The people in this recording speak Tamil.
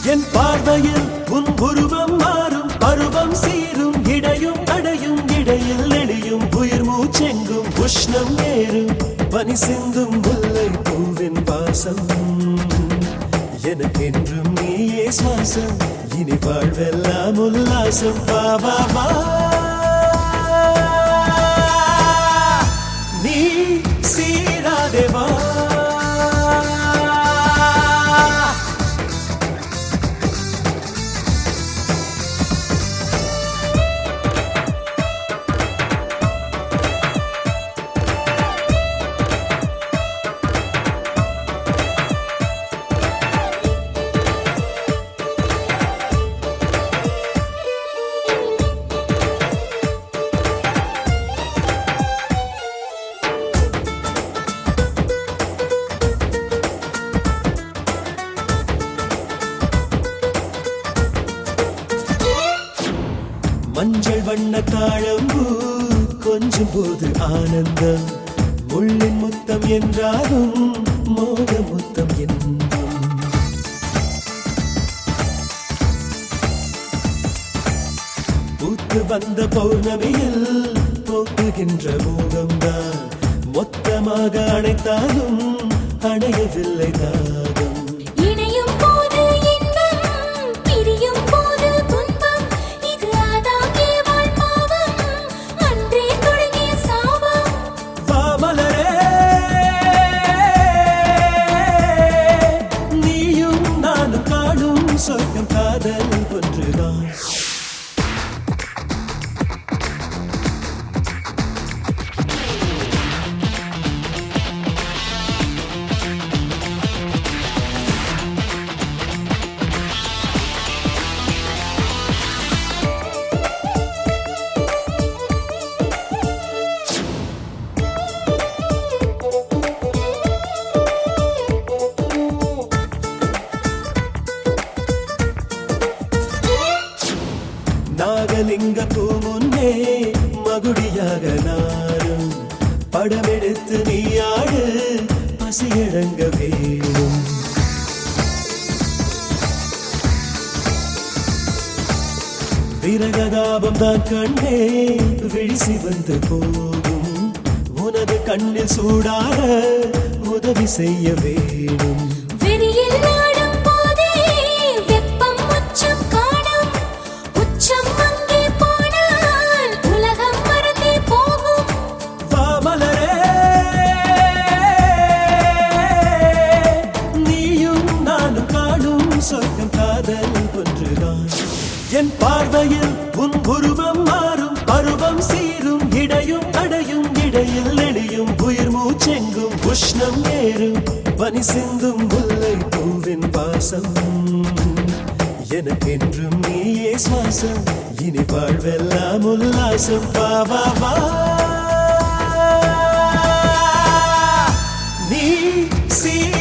என் பார்வையில் உன் உருவம் மாறும் பருவம் சீரும் இடையும் அடையும் இடையில் நெளியும் உயிர் மூச்செங்கும் உஷ்ணம் ஏறும் பனி சிந்தும் முல்லை பூவின் வாசம் எனக்கென்றும் நீயே சுவாசம் இனி வாழ்வெல்லாம் உல்லாசம் வா வா வா நீ சீராதே வா மஞ்சள் வண்ண தாழம்பூ கொஞ்சம் போது ஆனந்தம் முள்ளின் முத்தம் என்றாலும் மோக முத்தம் என்பம் பூத்து வந்த பௌர்ணமியில் போக்குகின்ற மோகம்தான் மொத்தமாக அணைத்தாலும் அணையவில்லை தாகம் இணையும் போது இன்பம் பிரியும் போது துன்பம் இது ஆதாம் ஏவாள் பாவம் அன்றே தொடங்கிய சாபம் வாமலரே நீயும் நானும் காணும் சொர்க்கம் காதல் ஒன்றுதான் நாகலிங்க பூமுன்னே மகுடியாக நாரும் படமெடுத்து நீ ஆடு பசியடங்க வேணும் விரகதாபம் தான் கண்ணே விழிசி வந்து போகும் உனது கண்ணில் சூடாக உதவி செய்ய வேணும் வெறியில் ஆடும் போதே வெப்பம் உச்சம் காணும் உச்சம் அங்கே போனால் உலகம் மறந்தே போகும் வாமலரே நீயும் நானும் காணும் சொர்க்கம் காதல் ஒன்றுதான் என் பார்வையில் உன் உருவம் மாறும் பருவம் சீரும் இடையும் அடையும் இடையில் நெளியும் உயிர் மூச்செங்கும் உஷ்ணம் ஏறும் பனி சிந்தும் முல்லை பூவின் வாசம் எனக்கென்றும் நீயே சுவாசம் இனி வாழ்வெல்லாம் உல்லாசம் வா வா வா நீ சீ